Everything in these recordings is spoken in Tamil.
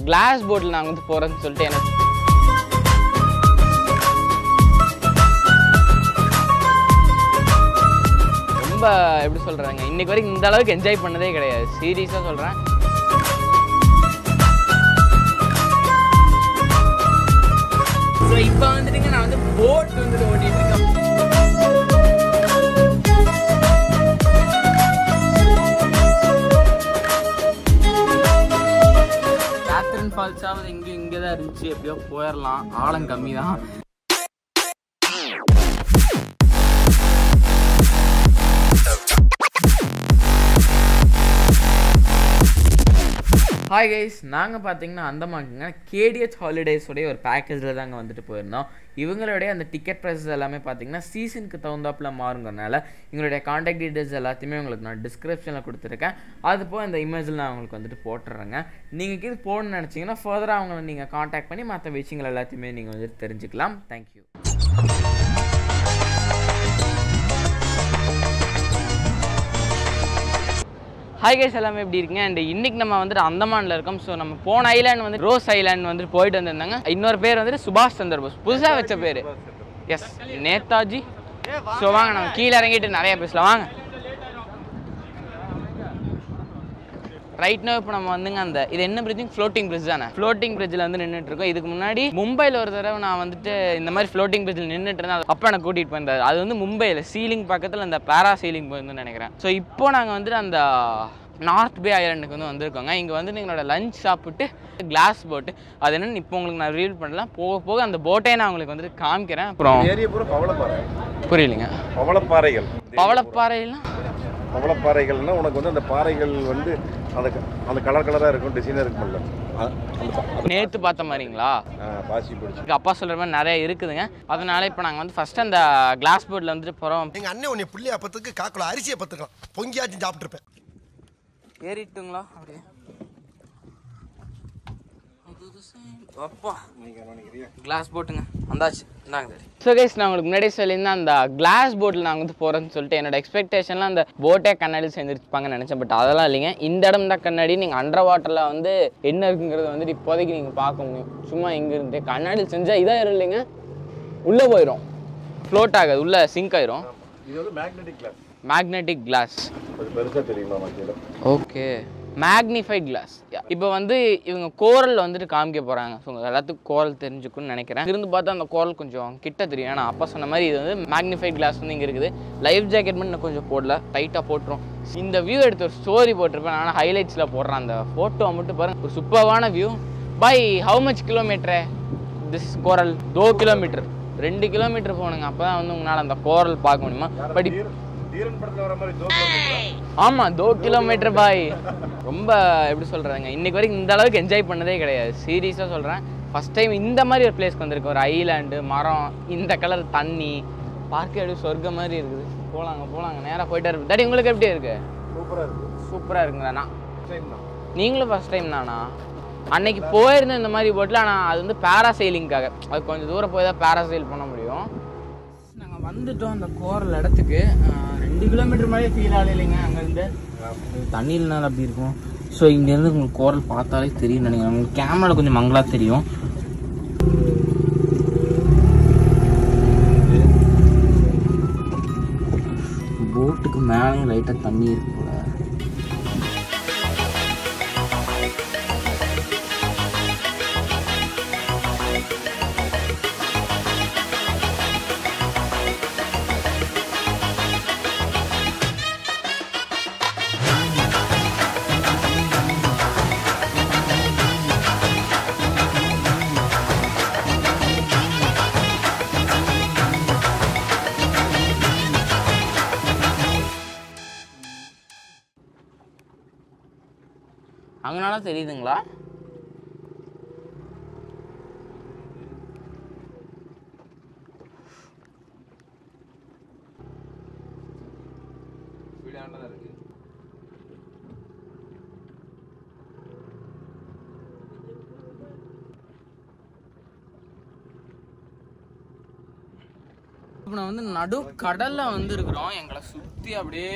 கிளாஸ் போட்டில் நாங்கள் வந்து போகிறோன்னு சொல்லிட்டு எனக்கு ரொம்ப எப்படி சொல்கிறாங்க இன்னைக்கு வரைக்கும் இந்த அளவுக்கு என்ஜாய் பண்ணதே கிடையாது சீரியஸாக சொல்கிறேன் ஸோ இப்போ வந்துட்டுங்க நான் வந்து போட் வந்துட்டு ஓட்டிட்டு இருக்கேன் கேத்ரின் ஃபால்ஸாவது இங்கே இங்கே தான் இருந்துச்சு எப்படியோ போயிடலாம் ஆழம் கம்மி தான் ஹாய் கைஸ் நாங்கள் பார்த்தீங்கன்னா அந்தமாக்குங்க கேடிஎச் ஹாலிடேஸோடைய ஒரு பேக்கேஜில் தாங்க வந்துட்டு போயிருந்தோம் இவங்களுடைய அந்த டிக்கெட் ப்ரைஸஸ் எல்லாமே பார்த்தீங்கன்னா சீசனுக்கு தகுந்தாப்புல மாறுங்கிறனால எங்களுடைய காண்டாக்ட் டீட்டெயில்ஸ் எல்லாத்தையுமே உங்களுக்கு நான் டிஸ்கிரிப்ஷனில் கொடுத்துருக்கேன் அது போக இந்த இமேஜில் நான் உங்களுக்கு வந்துட்டு போட்டுறேங்க நீங்கள் இது போகணும்னு நினச்சிங்கன்னா ஃபர்தராக அவங்கள நீங்கள் காண்டாக்ட் பண்ணி மற்ற விஷயங்கள் எல்லாத்தையுமே நீங்கள் வந்துட்டு தெரிஞ்சுக்கலாம் தேங்க்யூ ஹாய் கைஸ் எல்லாமே எப்படி இருக்கீங்க அண்ட் இன்னைக்கு நம்ம வந்துட்டு அந்தமான்ல இருக்கோம் ஸோ நம்ம போன ஐலாண்ட் வந்து ரோஸ் ஐலாண்ட் வந்துட்டு போயிட்டு வந்திருந்தாங்க இன்னொரு பேர் வந்துட்டு சுபாஷ் சந்திர போஸ் புதுசாக வச்ச பேர் எஸ் நேதாஜி ஸோ வாங்க நம்ம கீழே இறங்கிட்டு நிறைய பேசலாம் வாங்க ரைட் நோ இப்போ நம்ம வந்துங்க அந்த இது என்ன பிரிட்ஜிங் ஃப்ளோட்டிங் பிரிட்ஜ் தானே ஃப்ளோட்டிங் பிரிட்ஜில் வந்து நின்றுட்டு இருக்கோம் இதுக்கு முன்னாடி மும்பையில் ஒரு தடவை நான் வந்துட்டு இந்த மாதிரி ஃப்ளோட்டிங் பிரிட்ஜில் நின்றுட்டு இருந்தேன் அப்போ எனக்கு கூட்டிகிட்டு போயிருந்தாரு அது வந்து மும்பையில் சீலிங் பக்கத்தில் அந்த பேரா சீலிங் போயிருந்துன்னு நினைக்கிறேன் ஸோ இப்போ நாங்கள் வந்துட்டு அந்த நார்த் பே ஐலாண்டுக்கு வந்து வந்திருக்கோங்க இங்கே வந்து எங்களோட லஞ்ச் சாப்பிட்டு கிளாஸ் போட்டு அது என்னன்னு இப்போ உங்களுக்கு நான் ரீல் பண்ணலாம் போக போக அந்த போட்டே நான் உங்களுக்கு வந்துட்டு காமிக்கிறேன் அப்புறம் ஏரியா பூரா பவளப்பாறை புரியலைங்க பவளப்பாறைகள் பவளப்பாறையெல்லாம் பவளப்பாறைகள்னா உனக்கு வந்து அந்த பாறைகள் வந்து அந்த க- அந்த கலர் கலராக இருக்கும் டிசைனாக இருக்கும்ல அ- அந்த பா- நேற்று பார்த்த மாதிரிங்களா ஆ, பாசி பிடிச்சி எனக்கு அப்பா சொல்கிற மாதிரி நிறைய இருக்குதுங்க அதனால இப்போ நாங்கள் வந்து ஃபஸ்ட்டு அந்த கிளாஸ் போர்டில் வந்துட்டு போகிறோம் எங்க அண்ணன் உன்னை புள்ளியா பத்துக்கு காக்குல அரிசியை பத்துக்கலாம் பொங்கியாச்சும் சாப்பிட்டு இருப்பேன் ஏறிட்டுங்களா அப்படியே அப்பா கிளாஸ் போட்டுங்க வந்தாச்சு இந்தாங்க ஸோ கைஸ் நான் உங்களுக்கு முன்னாடியே சொல்லியிருந்தேன் அந்த கிளாஸ் போட்டில் நாங்கள் வந்து போகிறேன்னு சொல்லிட்டு என்னோட எக்ஸ்பெக்டேஷன்லாம் அந்த போட்டே கண்ணாடி செஞ்சுருப்பாங்கன்னு நினச்சேன் பட் அதெல்லாம் இல்லைங்க இந்த இடம் தான் கண்ணாடி நீங்கள் அண்டர் வாட்டரில் வந்து என்ன இருக்குங்கிறது வந்துட்டு இப்போதைக்கு நீங்கள் பார்க்க முடியும் சும்மா இங்கே இருந்து கண்ணாடி செஞ்சால் இதாக இல்லைங்க உள்ளே போயிடும் ஃப்ளோட் ஆகாது உள்ளே சிங்க் ஆயிரும் இது வந்து மேக்னெட்டிக் கிளாஸ் மேக்னெட்டிக் கிளாஸ் அது பெருசாக தெரியுமா மக்கள் ஓகே மேக்னிஃபைட் கிளாஸ் இப்போ வந்து இவங்க கோரல் வந்துட்டு காமிக்க போகிறாங்க ஸோ எல்லாத்துக்கும் கோரல் தெரிஞ்சுக்குன்னு நினைக்கிறேன் இருந்து பார்த்தா அந்த கோரல் கொஞ்சம் கிட்ட தெரியும் ஏன்னா அப்பா சொன்ன மாதிரி இது வந்து மேக்னிஃபைட் கிளாஸ் வந்து இங்கே இருக்குது லைஃப் ஜாக்கெட் மட்டும் இன்னும் கொஞ்சம் போடல டைட்டாக போட்டுரும் இந்த வியூ எடுத்து ஒரு ஸ்டோரி போட்டிருப்பேன் ஆனால் ஹைலைட்ஸில் போடுறேன் அந்த ஃபோட்டோ மட்டும் பாருங்க ஒரு சூப்பர்வான view by how much kilometre this coral தோ கிலோமீட்டர் ரெண்டு கிலோமீட்டர் போகணுங்க அப்போ தான் வந்து உங்களால் அந்த கோரல் பார்க்க முடியுமா பட் தீரன் படத்தில் வர மாதிரி தோற்றம் ஆமா தோ கிலோமீட்டர் பாய் ரொம்ப எப்படி சொல்றதுங்க இன்னைக்கு வரைக்கும் இந்த அளவுக்கு என்ஜாய் பண்ணதே கிடையாது சீரியஸாக சொல்றேன் ஃபர்ஸ்ட் டைம் இந்த மாதிரி ஒரு பிளேஸ்க்கு வந்திருக்கு ஒரு ஐலாண்டு மரம் இந்த கலர் தண்ணி பார்க்க எப்படி சொர்க்கம் மாதிரி இருக்குது போலாங்க போலாங்க நேராக போயிட்டே இருக்கு டாடி உங்களுக்கு எப்படி இருக்கு சூப்பராக இருக்குது சூப்பராக இருக்குங்கண்ணா டைம் தான் நீங்களும் ஃபர்ஸ்ட் டைம் தானா அன்னைக்கு போயிருந்தேன் இந்த மாதிரி போட்டில் ஆனால் அது வந்து பேராசைலிங்காக அது கொஞ்சம் தூரம் போய் தான் பேராசைல் பண்ண முடியும் நாங்கள் வந்துட்டோம் அந்த கோரல் இடத்துக்கு அஹ், ரெண்டு கிலோமீட்டர் மேலே ஃபீல் ஆகல இல்லைங்க அங்கேருந்து தண்ணியில்னால அப்படி இருக்கும் ஸோ இங்கேருந்து உங்களுக்கு கோரல் பார்த்தாலே தெரியும் நினைக்கிறேன் உங்களுக்கு கேமராவில் கொஞ்சம் மங்களா தெரியும் போட்டுக்கு மேலே லைட்டாக தண்ணி இருக்கு போல அங்கனால தெரியுதுங்களா இப்போ நான் வந்து நடு கடல்ல வந்து இருக்கிறோம் எங்களை சுத்தி அப்படியே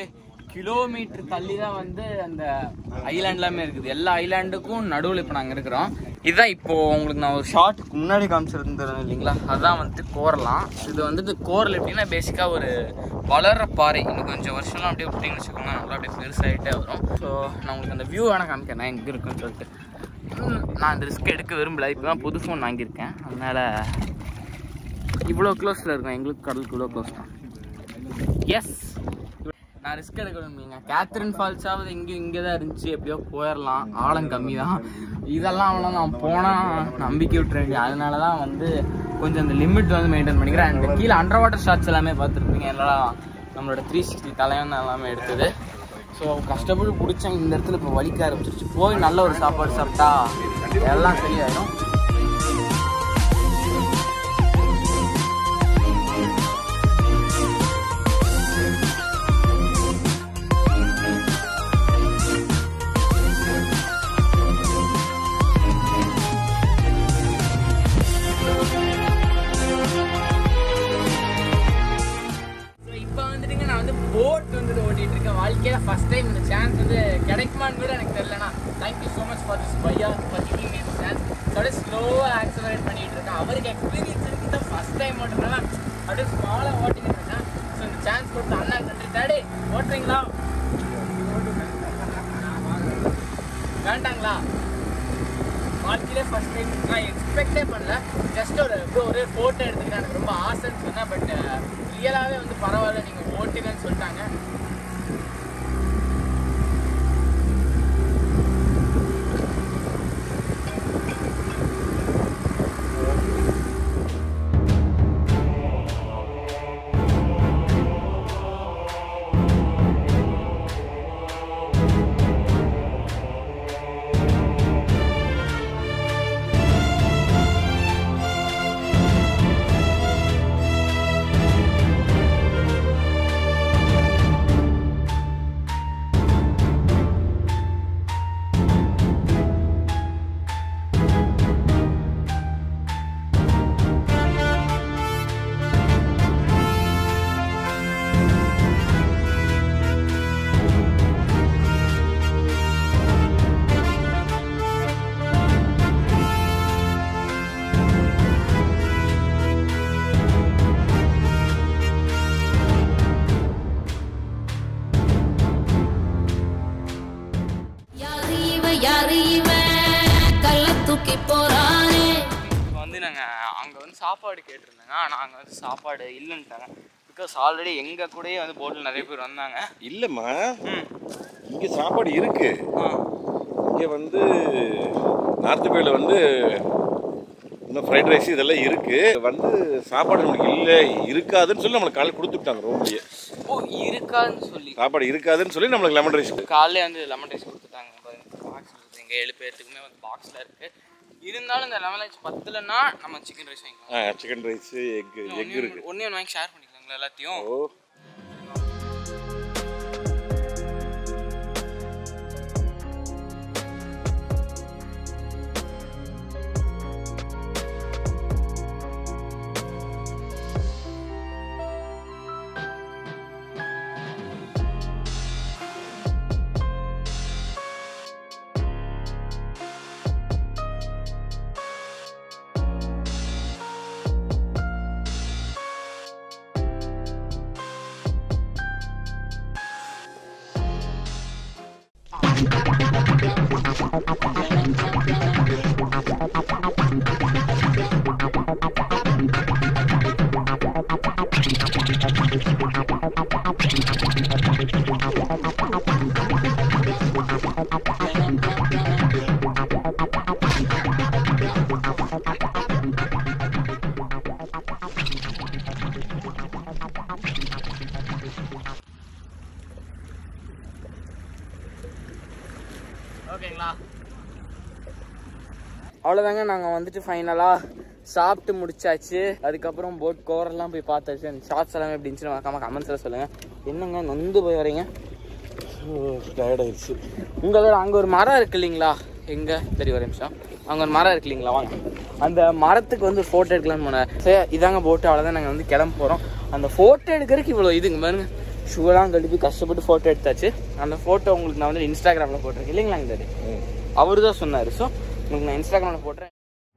கிலோமீட்டர் தள்ளி தான் வந்து அந்த ஐலாண்ட் எல்லாமே இருக்குது எல்லா ஐலாண்டுக்கும் நடுவில் இப்போ நாங்கள் இருக்கிறோம் இதுதான் இப்போ உங்களுக்கு நான் ஒரு ஷார்ட்டுக்கு முன்னாடி காமிச்சிருந்தேன் இல்லைங்களா அதான் வந்துட்டு கோரலாம் இது வந்துட்டு கோரல் எப்படின்னா பேசிக்காக ஒரு வளர்ற பாறை இன்னும் கொஞ்சம் வருஷம்லாம் அப்படியே விட்டிங்கன்னு வச்சுக்கோங்க நல்லா அப்படியே பெருசாகிட்டே வரும் ஸோ நான் உங்களுக்கு அந்த வியூ வேணால் காமிக்கிறேன் நான் எங்கே இருக்குன்னு சொல்லிட்டு ம், நான் அந்த ரிஸ்க் எடுக்க விரும்பல இப்போ தான் புது ஃபோன் வாங்கியிருக்கேன் அதனால் இவ்வளோ க்ளோஸில் இருக்கும் எங்களுக்கு கடலுக்கு இவ்வளோ க்ளோஸ் தான் எஸ் நான் ரிஸ்க் எடுக்க விரும்பலைங்க கேத்ரின் ஃபால்ஸாவது இங்கே இங்கே தான் இருந்துச்சு எப்படியோ போயிடலாம் ஆழம் கம்மி தான் இதெல்லாம் அவ்வளோ நான் போனால் நம்பிக்கை விட்டுறேன் அதனால தான் வந்து கொஞ்சம் அந்த லிமிட் வந்து மெயின்டைன் பண்ணிக்கிறேன் அண்ட் கீழே அண்டர் வாட்டர் ஷாட்ஸ் எல்லாமே பார்த்துருப்பீங்க எல்லாம் நம்மளோட த்ரீ சிக்ஸ்டி தலைவன் தான் எல்லாமே எடுத்தது ஸோ கஷ்டப்பட்டு பிடிச்சேன் இந்த இடத்துல இப்போ வலிக்க ஆரம்பிச்சிருச்சு போய் நல்ல ஒரு சாப்பாடு சாப்பிட்டா எல்லாம் சரியாயிடும் ஸோ இப்போ வந்துட்டுங்க நான் வந்து போட் வந்துட்டு ஓட்டிட்டு இருக்கேன் வாழ்க்கையில் ஃபர்ஸ்ட் டைம் இந்த சான்ஸ் வந்து கிடைக்குமான்னு கூட எனக்கு தெரியலண்ணா thank you so much for this பையா ஃபார் கிவிங் மீ சான்ஸ் அப்படியே ஸ்லோவாக ஆக்சலரேட் பண்ணிட்டு இருக்கேன் அவருக்கு எக்ஸ்பீரியன்ஸ் இருக்கு தான் ஃபர்ஸ்ட் டைம் ஓட்டுறேன் அப்படியே ஸ்மாலாக ஓட்டிட்டு இருக்கேன் ஸோ இந்த சான்ஸ் கொடுத்த அண்ணா நன்றி டேடி ஓட்டுறீங்களா வேண்டாங்களா வாழ்க்கையிலே ஃபர்ஸ்ட் டைம் நான் எக்ஸ்பெக்டே பண்ணல ஜஸ்ட் ஒரு இப்போ ஒரே ஃபோட்டோ எடுத்துக்கிறேன் எனக்கு ரொம்ப ஆசைன்னு சொன்னேன் பட் ரியலாகவே வந்து பரவாயில்ல நீங்கள் ஓட்டுங்கன்னு சொல்லிட்டாங்க யாரு இவன் யாரு இவன் கள்ள தூக்கி போறானே இப்போ வந்து நாங்கள் அங்கே வந்து சாப்பாடு கேட்டிருந்தாங்க ஆனால் அங்கே வந்து சாப்பாடு இல்லைன்ட்டாங்க பிகாஸ் ஆல்ரெடி எங்கள் கூடயே வந்து போட்டில் நிறைய பேர் வந்தாங்க இல்லைம்மா ம் இங்கே சாப்பாடு இருக்கு ஆ இங்கே வந்து நார்த் பேல வந்து இன்னும் ஃப்ரைட் ரைஸ் இதெல்லாம் இருக்கு வந்து சாப்பாடு நம்மளுக்கு இல்லை இருக்காதுன்னு சொல்லி நம்மளுக்கு காலையில் கொடுத்துட்டாங்க ரூம்லேயே ஓ இருக்கான்னு சொல்லி சாப்பாடு இருக்காதுன்னு சொல்லி நம்மளுக்கு லெமன் ரைஸ் காலையிலே வந்து லெமன் ரைஸ் கொடுத்துட்டாங்க பாக்ஸ் இருக்குது எங்கள் ஏழு பேர்த்துக்குமே வந்து பாக்ஸில் இருக்குது இருந்தாலும் இந்த லெமன் ரைஸ் பத்தலைன்னா நம்ம சிக்கன் ரைஸ் வாங்கிக்கலாம் சிக்கன் ரைஸ் எக் எக் இருக்கு ஒன்றே ஒன்று வாங்கி ஷேர் பண்ணிக்கலாங்களா எல்லாத்தையும் ஓ ஓகேங்களா அவ்வளோதாங்க நாங்கள் வந்துட்டு ஃபைனலாக சாப்பிட்டு முடிச்சாச்சு அதுக்கப்புறம் போட் கோரெல்லாம் போய் பார்த்தாச்சு அந்த ஷார்ட்ஸ் எல்லாமே எப்படி இருந்துச்சு மறக்காம கமெண்ட்ஸில் சொல்லுங்கள் என்னங்க நொந்து போய் வரீங்க டயர்ட் ஆயிடுச்சு உங்களோட அங்கே ஒரு மரம் இருக்கு இல்லைங்களா எங்கே சரி ஒரு நிமிஷம் அங்கே ஒரு மரம் இருக்கு இல்லைங்களா வாங்க அந்த மரத்துக்கு வந்து ஃபோட்டோ எடுக்கலாம்னு போனேன் சரி இதாங்க போட்டு அவ்வளோதான் நாங்கள் வந்து கிளம்ப போகிறோம் அந்த ஃபோட்டோ எடுக்கிறதுக்கு இவ்வளோ இதுங்க பாருங்க ஷூலாம் கழுவி கஷ்டப்பட்டு ஃபோட்டோ எடுத்தாச்சு அந்த ஃபோட்டோ உங்களுக்கு நான் வந்து இன்ஸ்டாகிராமில் போட்டிருக்கேன் இல்லைங்களா இந்த அவர் தான் சொன்னார் ஸோ உங்களுக்கு நான் இன்ஸ்டாகிராமில் போட்டுறேன்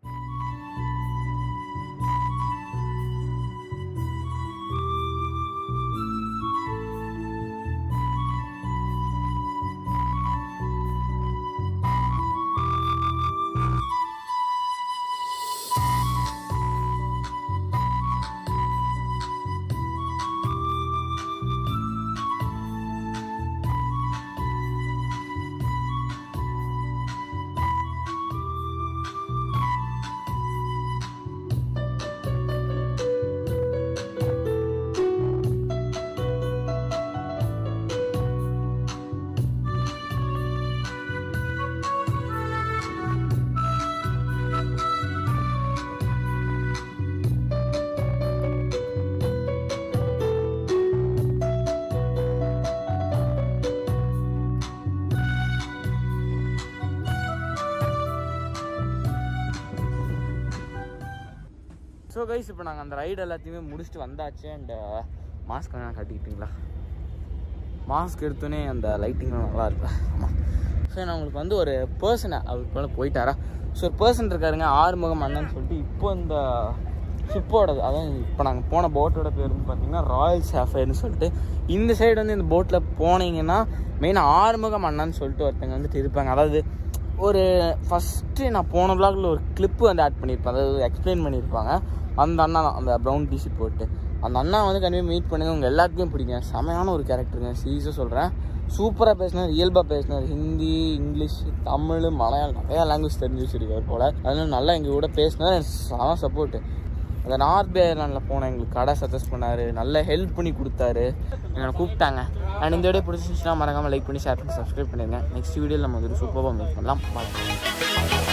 ஸோ கைஸ் இப்போ நாங்கள் அந்த ரைடு எல்லாத்தையுமே முடிச்சுட்டு வந்தாச்சு அண்ட் மாஸ்க் வேணா கட்டிக்கிட்டீங்களா மாஸ்க் எடுத்தோன்னே அந்த லைட்டிங்லாம் நல்லா இருக்கு ஆமாம் ஸோ நான் உங்களுக்கு வந்து ஒரு பர்சனை அவருக்கு மேலே போயிட்டாரா ஸோ ஒரு பர்சன் இருக்காருங்க ஆறுமுகம் அண்ணன் சொல்லிட்டு இப்போ இந்த ஷிப்போடது அதான் இப்போ நாங்கள் போன போட்டோட பேர் வந்து பார்த்தீங்கன்னா ராயல் சாஃபேர்னு சொல்லிட்டு இந்த சைடு வந்து இந்த போட்டில் போனீங்கன்னா மெயினாக ஆறுமுகம் அண்ணான்னு சொல்லிட்டு ஒருத்தங்க வந்துட்டு இருப்பாங்க அதாவது ஒரு ஃபஸ்ட்டு நான் போன vlogல ஒரு கிளிப்பு வந்து ஆட் பண்ணியிருப்பேன் அதாவது எக்ஸ்பிளைன் பண்ணியிருப்பாங்க அந்த அண்ணா தான் அந்த ப்ரௌன் டிஷர்ட் போட்டு அந்த அண்ணா வந்து கண்டிப்பாக மீட் பண்ணுங்க உங்கள் எல்லாத்துக்கும் பிடிக்கும் செமையான ஒரு கேரக்டருங்க சீரியஸாக சொல்கிறேன் சூப்பராக பேசினார் இயல்பாக பேசினார் ஹிந்தி இங்கிலீஷ் தமிழ் மலையாளம் நிறையா லாங்குவேஜ் தெரிஞ்சு வச்சிருக்காரு போல் அதனால நல்லா எங்கள் கூட பேசினார் செம சப்போர்ட்டு அந்த நார்த் ஐலாண்டில் போனேன் எங்களுக்கு கடை சஜஸ்ட் பண்ணார் நல்ல ஹெல்ப் பண்ணி கொடுத்தாரு என்னை கூப்பிட்டாங்க அண்ட் இந்த வீடியோ பிடிச்சிருந்துச்சுன்னா மறக்காமல் லைக் பண்ணி ஷேர் பண்ணி சப்ஸ்கிரைப் பண்ணிடுங்க நெக்ஸ்ட் வீடியோவில் நம்ம ஒரு சூப்பராக மீட் பண்ணலாம் பாய்